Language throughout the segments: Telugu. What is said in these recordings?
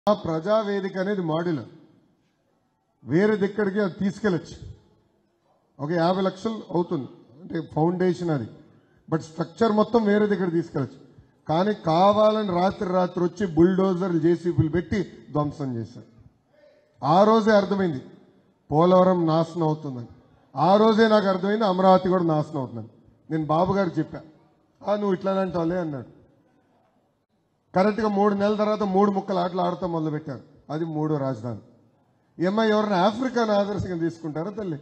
ఆ ప్రజావేదిక అనేది మోడల్ వేరే దిక్కడికి అది తీసుకెళ్ళచ్చు ఒక యాభై లక్షలు అవుతుంది అంటే ఫౌండేషన్ అది బట్ స్ట్రక్చర్ మొత్తం వేరే దగ్గర తీసుకెళ్ళచ్చు కానీ కావాలని రాత్రి రాత్రి వచ్చి బుల్డోజర్లు జేసీబీలు పెట్టి ధ్వంసం చేశారు ఆ రోజే అర్థమైంది పోలవరం నాశనం అవుతుందని ఆ రోజే నాకు అర్థమైంది అమరావతి కూడా నాశనం అవుతుందని నేను బాబు గారికి చెప్పా "ఆ, నువ్వు ఇట్లానే అంటావులే అన్నాడు కరెక్ట్గా మూడు నెలల తర్వాత మూడు ముక్కలు ఆటలు ఆడతాం మొదలు పెట్టారు అది మూడో రాజధాని ఏమ్మా ఎవరైనా ఆఫ్రికాను ఆదర్శంగా తీసుకుంటారా తల్లి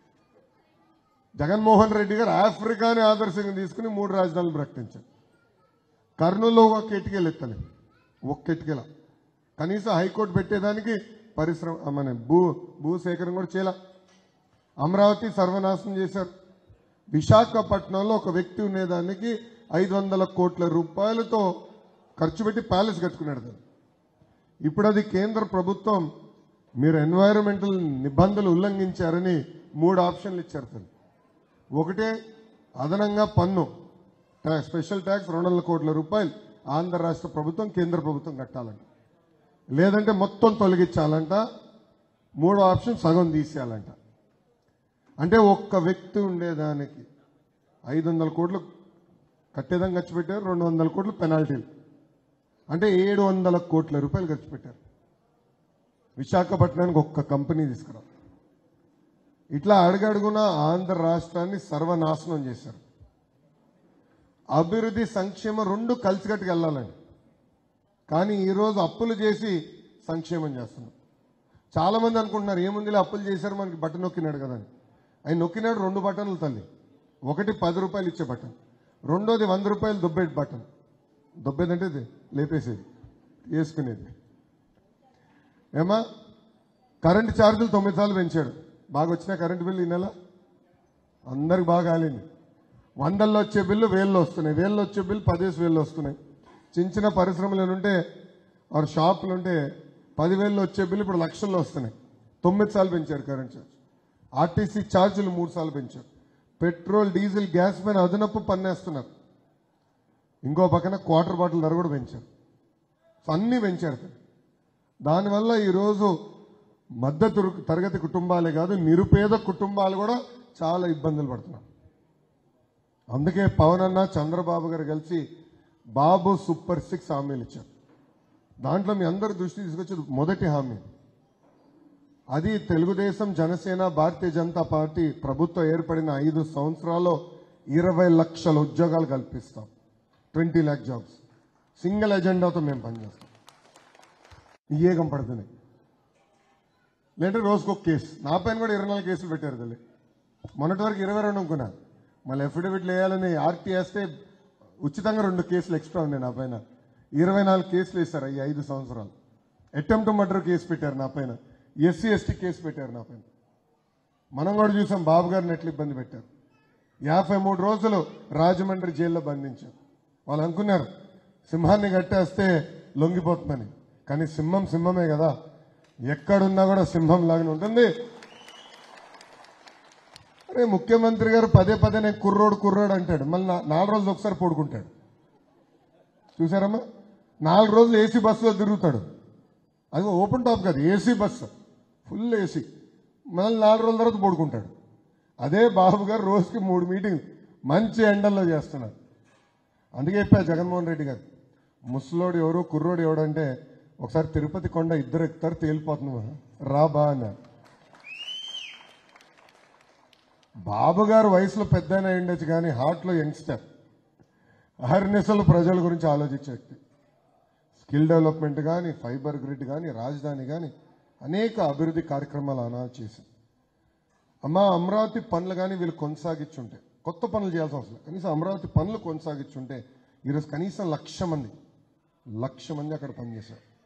జగన్మోహన్ రెడ్డి గారు ఆఫ్రికాని ఆదర్శంగా తీసుకుని మూడు రాజధానులు ప్రకటించారు కర్నూలులో ఒక ఇటుకెళ్ళి ఎత్తలే ఒక్క ఇటుకెల కనీసం హైకోర్టు పెట్టేదానికి పరిశ్రమ మన భూ భూసేకరణ కూడా చేయాల అమరావతి సర్వనాశనం చేశారు విశాఖపట్నంలో ఒక వ్యక్తి ఉండేదానికి ఐదు వందల కోట్ల రూపాయలతో ఖర్చు పెట్టి ప్యాలెస్ కట్టుకున్నాడు దాన్ని ఇప్పుడు అది కేంద్ర ప్రభుత్వం మీరు ఎన్వైరన్మెంటల్ నిబంధనలు ఉల్లంఘించారని మూడు ఆప్షన్లు ఇచ్చారు తను ఒకటే అదనంగా పన్ను ట్యాక్స్ స్పెషల్ ట్యాక్స్ రెండు వందల కోట్ల రూపాయలు ఆంధ్ర రాష్ట్ర ప్రభుత్వం కేంద్ర ప్రభుత్వం కట్టాలంట లేదంటే మొత్తం తొలగించాలంట మూడో ఆప్షన్ సగం తీసేయాలంట అంటే ఒక్క వ్యక్తి ఉండేదానికి ఐదు వందల కోట్లు కట్టేదానికి ఖర్చు పెట్టారు రెండు వందల కోట్లు పెనాల్టీలు అంటే ఏడు వందల కోట్ల రూపాయలు ఖర్చు పెట్టారు విశాఖపట్నానికి ఒక్క కంపెనీ తీసుకురా ఇట్లా అడుగడుగున ఆంధ్ర రాష్ట్రాన్ని సర్వనాశనం చేశారు అభివృద్ధి సంక్షేమం రెండు కలిసికట్టుకు వెళ్ళాలండి కానీ ఈరోజు అప్పులు చేసి సంక్షేమం చేస్తున్నాం చాలా మంది అనుకుంటున్నారు ఏముందిలే అప్పులు చేశారు మనకి బటన్ నొక్కినాడు కదా అని ఆయన నొక్కినాడు రెండు బటన్లు తల్లి ఒకటి పది రూపాయలు ఇచ్చే బటన్ రెండోది వంద రూపాయలు దుబ్బేటి బటన్ దుబ్బేదంటే ఇది లేపేసేది వేసుకునేది ఏమా కరెంటు ఛార్జీలు తొమ్మిది సార్లు పెంచాడు బాగా వచ్చిన కరెంటు బిల్లు ఈ నెల అందరికి బాగా కాలింది వందల్లో వచ్చే బిల్లు వేల్లో వస్తున్నాయి వేల్లో వచ్చే బిల్లు పదేసి వేలు వస్తున్నాయి చిన్న చిన్న పరిశ్రమలు ఉంటే ఆరు షాపులు ఉంటే పదివేల్లో వచ్చే బిల్లు ఇప్పుడు లక్షల్లో వస్తున్నాయి తొమ్మిది సార్లు పెంచారు కరెంట్ ఛార్జ్ ఆర్టీసీ ఛార్జీలు మూడు సార్లు పెంచారు పెట్రోల్ డీజిల్ గ్యాస్ పైన అదనపు పన్నేస్తున్నారు ఇంకో పక్కన క్వార్టర్ బాటిల్ ధర కూడా పెంచారు సో అన్నీ పెంచారు దానివల్ల ఈరోజు మధ్య తరు- తరగతి కుటుంబాలే కాదు నిరుపేద కుటుంబాలు కూడా చాలా ఇబ్బందులు పడుతున్నారు అందుకే పవన్ అన్న చంద్రబాబు గారు కలిసి బాబు సూపర్ సిక్స్ హామీలు ఇచ్చారు దాంట్లో మీ అందరి దృష్టి తీసుకొచ్చేది మొదటి హామీ అది తెలుగుదేశం జనసేన భారతీయ జనతా పార్టీ ప్రభుత్వం ఏర్పడిన ఐదు సంవత్సరాల్లో ఇరవై లక్షల ఉద్యోగాలు కల్పిస్తాం ట్వంటీ ల్యాక్ జాబ్స్ సింగిల్ ఎజెండాతో మేము పనిచేస్తాం ఏగం పడుతున్నాయి లేదంటే రోజుకు ఒక కేసు నా పైన కూడా ఇరవై నాలుగు కేసులు పెట్టారు తల్లి మొన్నటి వరకు ఇరవై రెండు అనుకున్నా మళ్ళీ అఫిడవిట్లు వేయాలని ఆర్టీ వేస్తే ఉచితంగా రెండు కేసులు ఎక్స్ట్రా ఉన్నాయి నా పైన ఇరవై నాలుగు కేసులు వేశారు ఈ ఐదు సంవత్సరాలు అటెంప్ట్ మర్డర్ కేసు పెట్టారు నా పైన ఎస్సీ ఎస్టీ కేసు పెట్టారు నా పైన మనం కూడా చూసాం బాబు గారిని ఎట్లా ఇబ్బంది పెట్టారు యాభై మూడు రోజులు రాజమండ్రి జైల్లో బంధించారు వాళ్ళు అనుకున్నారు సింహాన్ని కట్టేస్తే లొంగిపోతుందని కానీ సింహం సింహమే కదా ఎక్కడున్నా కూడా సింహం లాగానే ఉంటుంది అరే ముఖ్యమంత్రి గారు పదే పదే నేను కుర్రోడు కుర్రోడు అంటాడు మళ్ళీ నా- నాలుగు రోజులు ఒకసారి పడుకుంటాడు చూసారమ్మా నాలుగు రోజులు ఏసీ బస్సులో తిరుగుతాడు అది ఓపెన్ టాప్ కాదు ఏసీ బస్సు ఫుల్ ఏసీ మళ్ళీ నాలుగు రోజుల తర్వాత పడుకుంటాడు అదే బాబు గారు రోజుకి మూడు మీటింగ్ మంచి ఎండల్లో చేస్తున్నారు అందుకే చెప్పా జగన్మోహన్ రెడ్డి గారు ముసలోడు ఎవరు కుర్రోడు ఎవడు అంటే ఒకసారి తిరుపతి కొండ ఇద్దరు ఎక్కుతారు తేలిపోతున్నావా రా బా అన్నారు బాబు గారు వయసులో పెద్ద ఉండొచ్చు కానీ హార్ట్లో యంగ్స్టర్ అహర్నిశలు ప్రజల గురించి ఆలోచించే వ్యక్తి స్కిల్ డెవలప్మెంట్ కానీ ఫైబర్ గ్రిడ్ కానీ రాజధాని కానీ అనేక అభివృద్ధి కార్యక్రమాలు అనాలు చేశారు అమ్మా అమరావతి పనులు కానీ వీళ్ళు కొనసాగించుంటే కొత్త పనులు చేయాల్సిన అవసరం లేదు. కనీసం అమరావతి పనులు కొనసాగించుంటే ఈరోజు కనీసం లక్ష మంది లక్ష మంది అక్కడ పనిచేశారు